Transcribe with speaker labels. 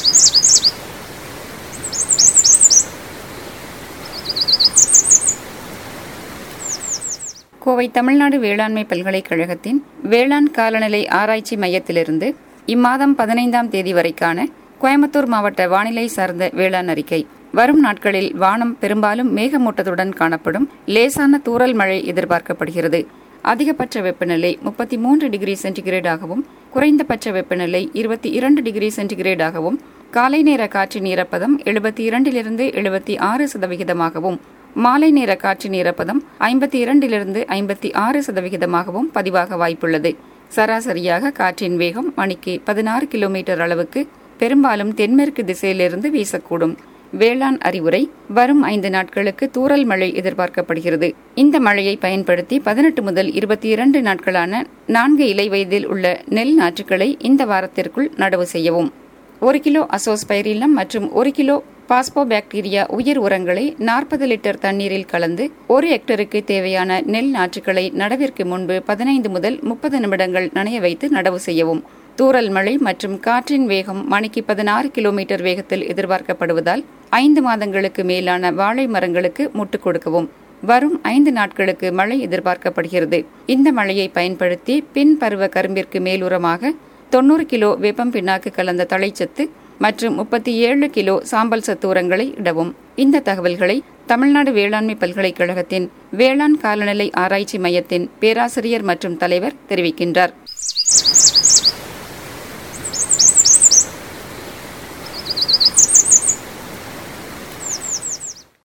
Speaker 1: கோவை தமிழ்நாடு வேளாண்மை பல்கலைக்கழகத்தின் வேளாண் காலநிலை ஆராய்ச்சி மையத்திலிருந்து இம்மாதம் பதினைந்தாம் தேதி வரைக்கான கோயம்புத்தூர் மாவட்ட வானிலை சார்ந்த வேளாண் அறிக்கை வரும் நாட்களில் வானம் பெரும்பாலும் மேகமூட்டத்துடன் காணப்படும் லேசான தூறல் மழை எதிர்பார்க்கப்படுகிறது அதிகபட்ச வெப்பநிலை முப்பத்தி மூன்று டிகிரி சென்டிகிரேடாகவும் குறைந்தபட்ச வெப்பநிலை இருபத்தி இரண்டு டிகிரி சென்டிகிரேடாகவும் காலை நேர காற்றின் ஈரப்பதம் எழுபத்தி இரண்டிலிருந்து எழுபத்தி ஆறு சதவிகிதமாகவும் மாலை நேர காற்றின் ஈரப்பதம் ஐம்பத்தி இரண்டிலிருந்து ஐம்பத்தி ஆறு சதவிகிதமாகவும் பதிவாக வாய்ப்புள்ளது சராசரியாக காற்றின் வேகம் மணிக்கு பதினாறு கிலோமீட்டர் அளவுக்கு பெரும்பாலும் தென்மேற்கு திசையிலிருந்து வீசக்கூடும் வேளாண் அறிவுரை வரும் ஐந்து நாட்களுக்கு தூறல் மழை எதிர்பார்க்கப்படுகிறது இந்த மழையை பயன்படுத்தி பதினெட்டு முதல் இருபத்தி இரண்டு நாட்களான நான்கு இலை வயதில் உள்ள நெல் நாற்றுகளை இந்த வாரத்திற்குள் நடவு செய்யவும் ஒரு கிலோ அசோஸ்பைரிலம் மற்றும் ஒரு கிலோ பாஸ்போபாக்டீரியா உயிர் உரங்களை நாற்பது லிட்டர் தண்ணீரில் கலந்து ஒரு ஹெக்டருக்கு தேவையான நெல் நாற்றுகளை நடவிற்கு முன்பு பதினைந்து முதல் முப்பது நிமிடங்கள் நனைய வைத்து நடவு செய்யவும் தூறல் மழை மற்றும் காற்றின் வேகம் மணிக்கு பதினாறு கிலோமீட்டர் வேகத்தில் எதிர்பார்க்கப்படுவதால் ஐந்து மாதங்களுக்கு மேலான வாழை மரங்களுக்கு முட்டுக் கொடுக்கவும் வரும் ஐந்து நாட்களுக்கு மழை எதிர்பார்க்கப்படுகிறது இந்த மழையை பயன்படுத்தி பின் பருவ கரும்பிற்கு மேலுரமாக தொண்ணூறு கிலோ வேப்பம் பின்னாக்கு கலந்த தழைச்சத்து மற்றும் முப்பத்தி ஏழு கிலோ சாம்பல் சத்து உரங்களை இடவும் இந்த தகவல்களை தமிழ்நாடு வேளாண்மை பல்கலைக்கழகத்தின் வேளாண் காலநிலை ஆராய்ச்சி மையத்தின் பேராசிரியர் மற்றும் தலைவர் தெரிவிக்கின்றார்